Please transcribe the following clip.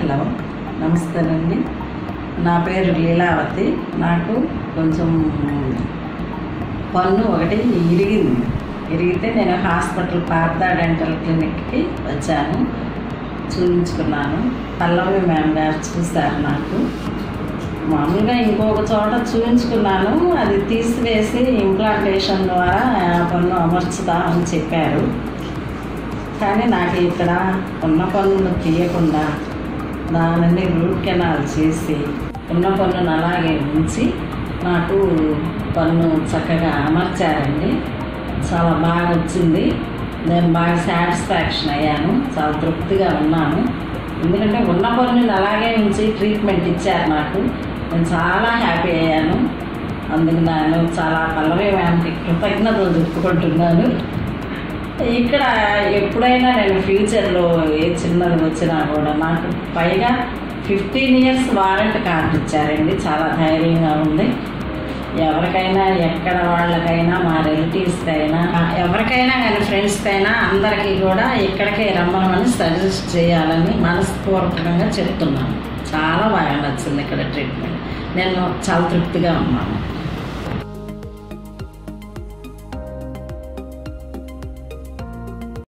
hello నమస్తేనండి నా పేరు లీలావతి నాకు కొంచెం పన్ను ఒకటి ఇరిగింది ఇరిగితే నేను హాస్పిటల్ పార్థ డెంటల్ క్లినిక్కి వచ్చాను చూపించుకున్నాను పల్లవి మ్యామ్ గారు చూశారు నాకు మామూలుగా ఇంకొక చోట చూపించుకున్నాను అది తీసివేసి ఇంప్లాంటేషన్ ద్వారా ఆ పన్ను అమర్చుదామని చెప్పారు కానీ నాకు ఇక్కడ ఉన్న పన్నును తీయకుండా దానిని రూట్ కెనాల్ చేసి ఉన్న పన్నును అలాగే ఉంచి నాకు పన్ను చక్కగా అమర్చారండి చాలా బాగా వచ్చింది నేను బాగా సాటిస్ఫాక్షన్ అయ్యాను చాలా తృప్తిగా ఉన్నాను ఎందుకంటే ఉన్న పన్నుని అలాగే ఉంచి ట్రీట్మెంట్ ఇచ్చారు నాకు నేను చాలా హ్యాపీ అయ్యాను అందుకు నేను చాలా పల్లవి మ్యామ్కి కృతజ్ఞతలు చెప్పుకుంటున్నాను ఇక్కడ ఎప్పుడైనా నేను ఫ్యూచర్లో ఏ చిన్నది వచ్చినా కూడా నాకు పైగా ఫిఫ్టీన్ ఇయర్స్ వారంటీ కార్డు ఇచ్చారండి చాలా ధైర్యంగా ఉంది ఎవరికైనా ఎక్కడ వాళ్ళకైనా మా రిలేటివ్స్కి అయినా ఎవరికైనా కానీ ఫ్రెండ్స్కి అయినా అందరికీ కూడా ఇక్కడికే రమ్మనమని సజెస్ట్ చేయాలని మనస్పూర్వకంగా చెప్తున్నాను చాలా బాగా నచ్చింది ఇక్కడ ట్రీట్మెంట్ నేను చాలా తృప్తిగా ఉన్నాను